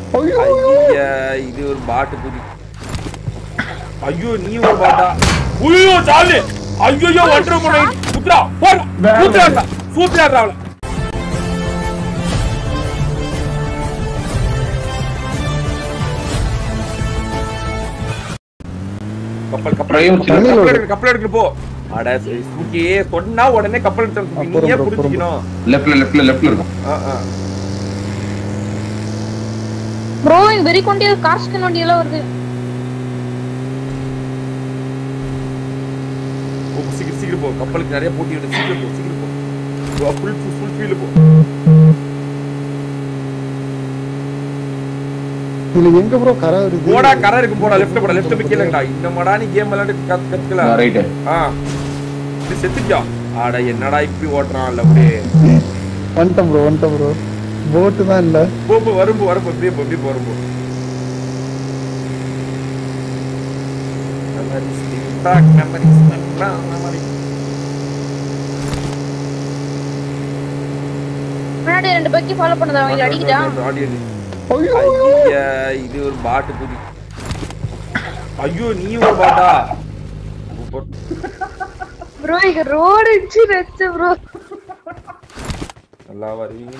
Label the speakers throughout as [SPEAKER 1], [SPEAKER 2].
[SPEAKER 1] ஐயா இது ஒரு பாட்டு குதி ஐயோ நீ ஒரு பாட்டா ஐயோ சாலி ஐயோ ஒன்றரை மணி குத்ரா போடு குத்ரா சூப்பரா அவள கப்பல் கப்பல்
[SPEAKER 2] Drive
[SPEAKER 1] கப்பல்
[SPEAKER 2] வச்சு
[SPEAKER 1] கப்பல் எடுக்கு கப்பல் எடுக்கு போ அட சுக்கியே சொன்னா உடனே கப்பல் எடுத்து நீயே புரிஞ்சுக்கணும்
[SPEAKER 2] லெஃப்ட்ல லெஃப்ட்ல லெஃப்ட்ல இருக்கும்
[SPEAKER 1] ஆ, ஆ.
[SPEAKER 3] ப்ரோ இந்த வெறி கொண்டே கார் ஸ்கேன் வண்டி எல்லாம் வருது
[SPEAKER 1] போ, போ, சீக்கிரம் சீக்கிரம் போ கப்பலுக்கு நிறைய போட்டி இருக்கு சீக்கிரம் போ சீக்கிரம் போ ஃபுல் ஃபுல் ஃபீல் போ
[SPEAKER 4] இதுல எங்க ப்ரோ கரை வருது
[SPEAKER 1] போடா கரை இருக்கு போடா லெஃப்ட் போடா லெஃப்ட் போய் கீழங்கடா இந்த மடா நீ கேம் விளையாண்டு கத் கத்துக்கல
[SPEAKER 2] ரைட்டு
[SPEAKER 1] ஆ இது செத்துட்டியா ஆட என்னடா இப்படி ஓட்டுறான் இல்ல அப்படியே
[SPEAKER 4] வந்துட்டேன் ப்ரோ வந்துட்டேன் ப்ரோ போட்டு தான் இல்ல
[SPEAKER 1] போ போ வரும் போ வரும் போ இப்படியே போ இப்படியே போ வரும் போ Memories, TikTok, memories, memories, memories.
[SPEAKER 3] முன்னாடி ரெண்டு பக்கி ஃபாலோ பண்ணதா அவங்க அடிக்கிட்டா
[SPEAKER 1] ஆடியோ இது. ஐயா, இது ஒரு பாட்டு குதி ஐயோ நீ ஒரு பாட்டா சூப்பர்.
[SPEAKER 3] ப்ரோ இங்க ரோடு இடிச்சு வச்சு ப்ரோ
[SPEAKER 1] நல்லா வருவீங்க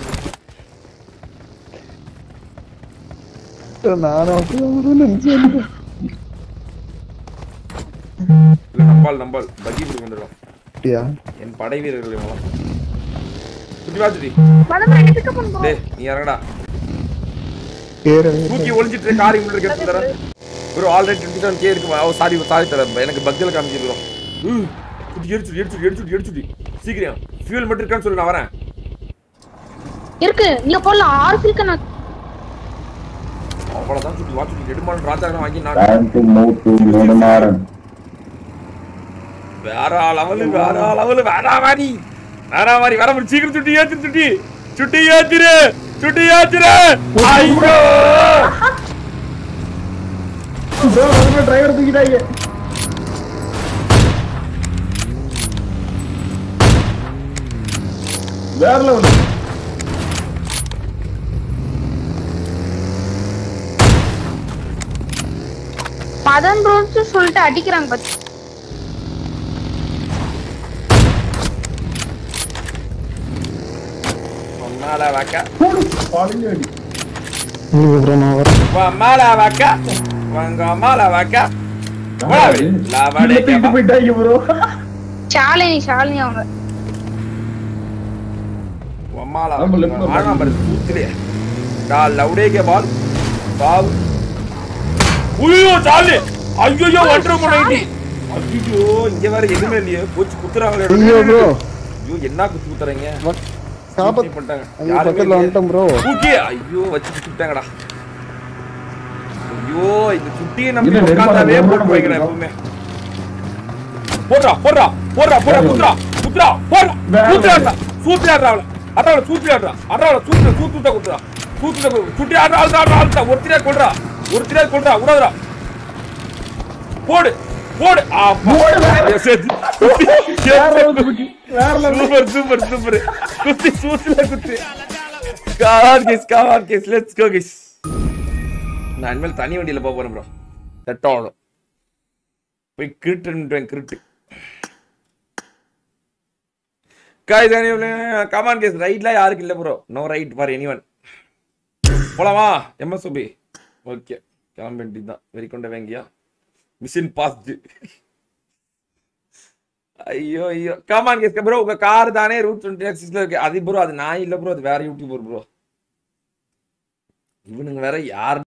[SPEAKER 4] நானும் அப்படிதான் bro நினைச்சேன்
[SPEAKER 1] இல்ல நம்பால் நம்பால் பகி இப்படி வந்துடும்
[SPEAKER 4] அப்படியா
[SPEAKER 1] என் படை வீரர்கள் இவங்களாம் சுத்தி வா சுத்தி
[SPEAKER 3] மதம் என்ன பிக்கப் பண்ணுவோம்
[SPEAKER 1] டேய் நீ இறங்கடா
[SPEAKER 4] கேர
[SPEAKER 1] தூக்கி ஒளிஞ்சிட்டு காரி முன்னாடி எடுத்து தரேன் bro already twenty seven K இருக்கு ஓ சாரி சாரி தரேன் எனக்கு பக்கில் காமிச்சிருக்கோம் சுத்தி எரிச்சுடி எரிச்சுடி எரிச்சுடி எரிச்சுடி சீக்கிரம் ஃபியூல் மட்டும் இருக்கான்னு சொல்லி நான் வரேன்
[SPEAKER 3] இருக்கு நீங்க போடலாம் ஆறு பில்க்கு நான்
[SPEAKER 1] அவ்வளவுதான் சுத்தி வா சுத்தி நெடுமான் ராஜாகரம் வாங்கி நான்
[SPEAKER 2] time to move to Nedumaaran
[SPEAKER 1] வேற லெவலு வேற லெவலு வேற மாதிரி வேற மாதிரி வேற மாதிரி சீக்கிரம் சுட்டி ஏத்திரு சுட்டி சுட்டி ஏத்திரு சுட்டி ஏத்திரு ஐயோ
[SPEAKER 4] டிரைவர் தூக்கிட்டாங்க வேற லெவல்
[SPEAKER 3] மதம் ப்ரோன்னு சொல்லிட்டு அடிக்கிறாங்க பத்தி
[SPEAKER 1] மேல வைக்க
[SPEAKER 4] ப்ரோ நான் வரேன்
[SPEAKER 1] மேல வைக்க வாங்க மேல வைக்க லவடே
[SPEAKER 4] போயிட்டாங்க ப்ரோ
[SPEAKER 3] ஷாலினி ஷாலினி அவங்க
[SPEAKER 1] அம்மால
[SPEAKER 2] நம்ம left ல
[SPEAKER 1] ஆனா பாரு சூத்திலே டா லவுடே கே பால் பால் ஐயோ சாலி ஐயோ ஒன்றரை மணி ஐயோ இங்க வேற எதுவுமே இல்லையே போச்சு குத்துறாங்களே
[SPEAKER 4] ஐயோ ப்ரோ
[SPEAKER 1] ஐயோ என்ன குத்து குத்துறீங்க
[SPEAKER 4] சாப்பத்
[SPEAKER 1] இப்படி பண்ணிட்டாங்க
[SPEAKER 4] ஐயோ
[SPEAKER 1] யாருமே
[SPEAKER 4] பக்கத்துல
[SPEAKER 1] இல்லையே.
[SPEAKER 4] வந்துட்டேன் ப்ரோ
[SPEAKER 1] தூக்கி ஐயோ வச்சு குத்திட்டாங்கடா ஐயோ இந்த குட்டியை நம்பி
[SPEAKER 2] இல்ல,
[SPEAKER 1] உட்காந்தாவே
[SPEAKER 2] நெருப்பால
[SPEAKER 1] போட்டு வைக்கிறேன்
[SPEAKER 2] போயிட்டு
[SPEAKER 1] எப்பவுமே போடுறா போடுறா போடுறா போடுறா குத்துறா குத்துறா போடுறா சூத்திராடுறா சூத்திராடுறா அவளை அட்டாவளை சூத்திராடுறா அட்டாவளை சூத்து சூத்துட்டா குத்துறா சூத்துட்டா கு- சுட்டி ஆடுறா ஆடுறா ஆடுறா ஆடுறா ஒருத்தரே கொள்றா ஒருத்தரே கொள்றா விடாதடா போடு போடு ஆமா Yes, yes. Super super super குத்தி சூத்துல குத்து car gas car gas let's go gas நான் இனிமேல் தனி வண்டியில போக போறேன் ப்ரோ செட் ஆகும் போய் கிருட்டுன்றேன் கிருட்டு காய் தானே கமான் கேஸ் ரைட்ல யாருக்கு இல்ல bro no right for anyone போலாமா எம்எஸ்ஓபி ஓகே கிளம்ப வேண்டியதுதான் வெறி கொண்ட வேங்கியா மிஷின் பாஸ்ட் ஐயோ ஐயோ கமான் கேஸ் ப்ரோ உங்க கார் தானே ரூட் டுவெண்ட்டி சிக்ஸ்ல இருக்கு அது ப்ரோ அது நான் இல்ல ப்ரோ அது வேற யூடியூபர் ப்ரோ இவனுங்க வேற யார்